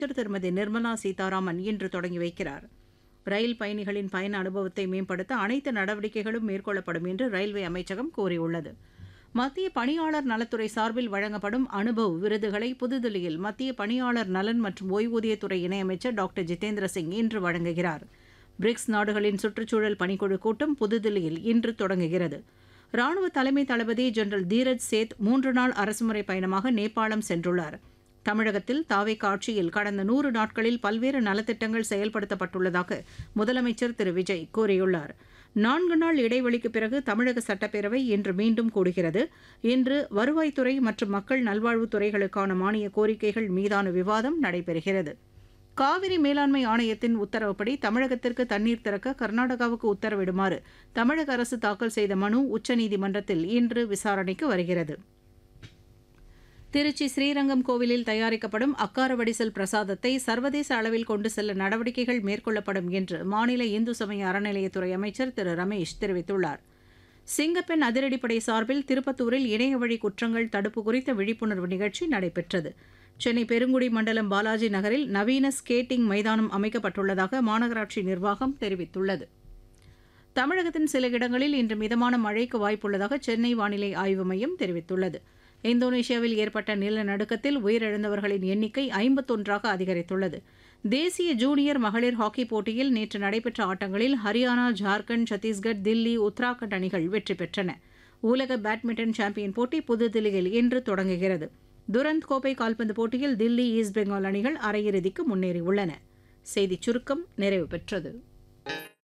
அமைச்சர் திருமதி நிர்மலா சீதாராமன் இன்று தொடங்கி வைக்கிறார் ரயில் பயணிகளின் பயண அனுபவத்தை மேம்படுத்த அனைத்து நடவடிக்கைகளும் மேற்கொள்ளப்படும் என்று ரயில்வே அமைச்சகம் கூறியுள்ளது மத்திய பணியாளர் நலத்துறை சார்பில் வழங்கப்படும் அனுபவ் விருதுகளை புதுதில்லியில் மத்திய பணியாளர் நலன் மற்றும் ஓய்வூதியத்துறை இணையமைச்சர் டாக்டர் ஜிதேந்திர சிங் இன்று வழங்குகிறார் பிரிக்ஸ் நாடுகளின் சுற்றுச்சூழல் பணிக்குழு கூட்டம் புதுதில்லியில் இன்று தொடங்குகிறது ராணுவ தலைமை தளபதி ஜெனரல் தீரஜ் சேத் மூன்று நாள் அரசுமுறை பயணமாக நேபாளம் சென்றுள்ளார் தமிழகத்தில் தாவேக ஆட்சியில் கடந்த நூறு நாட்களில் பல்வேறு நலத்திட்டங்கள் செயல்படுத்தப்பட்டுள்ளதாக முதலமைச்சர் திரு விஜய் கூறியுள்ளார் நான்கு நாள் இடைவெளிக்கு பிறகு தமிழக சட்டப்பேரவை இன்று மீண்டும் கூடுகிறது இன்று வருவாய்த்துறை மற்றும் மக்கள் நல்வாழ்வுத்துறைகளுக்கான மானிய கோரிக்கைகள் மீதான விவாதம் நடைபெறுகிறது காவிரி மேலாண்மை ஆணையத்தின் உத்தரவுப்படி தமிழகத்திற்கு தண்ணீர் திறக்க கர்நாடகாவுக்கு உத்தரவிடுமாறு தமிழக அரசு தாக்கல் செய்த மனு உச்சநீதிமன்றத்தில் இன்று விசாரணைக்கு வருகிறது திருச்சி ஸ்ரீரங்கம் கோவிலில் தயாரிக்கப்படும் அக்கார வடிசல் பிரசாதத்தை சர்வதேச அளவில் கொண்டு செல்ல நடவடிக்கைகள் மேற்கொள்ளப்படும் என்று மாநில இந்து சமய அறநிலையத்துறை அமைச்சர் திரு ரமேஷ் தெரிவித்துள்ளார் சிங்கப்பெண் அதிரடிப்படை சார்பில் திருப்பத்தூரில் இணைய வழி குற்றங்கள் தடுப்பு குறித்த விழிப்புணர்வு நிகழ்ச்சி நடைபெற்றது சென்னை பெருங்குடி மண்டலம் பாலாஜி நகரில் நவீன ஸ்கேட்டிங் மைதானம் அமைக்கப்பட்டுள்ளதாக மாநகராட்சி நிர்வாகம் தெரிவித்துள்ளது தமிழகத்தின் சில இடங்களில் இன்று மிதமான மழைக்கு வாய்ப்புள்ளதாக சென்னை வானிலை ஆய்வு மையம் தெரிவித்துள்ளது இந்தோனேஷியாவில் ஏற்பட்ட நிலநடுக்கத்தில் உயிரிழந்தவர்களின் எண்ணிக்கை ஐம்பத்தொன்றாக அதிகரித்துள்ளது தேசிய ஜூனியர் மகளிர் ஹாக்கி போட்டியில் நேற்று நடைபெற்ற ஆட்டங்களில் ஹரியானா ஜார்க்கண்ட் சத்தீஸ்கர் தில்லி உத்தராகண்ட் அணிகள் வெற்றி பெற்றன உலக பேட்மிண்டன் சாம்பியன் போட்டி புதுதில்லியில் இன்று தொடங்குகிறது துரந்த் கோப்பை கால்பந்து போட்டியில் தில்லி ஈஸ்ட் பெங்கால் அணிகள் அரையிறுதிக்கு முன்னேறியுள்ளன செய்திச் சுருக்கம் நிறைவு பெற்றது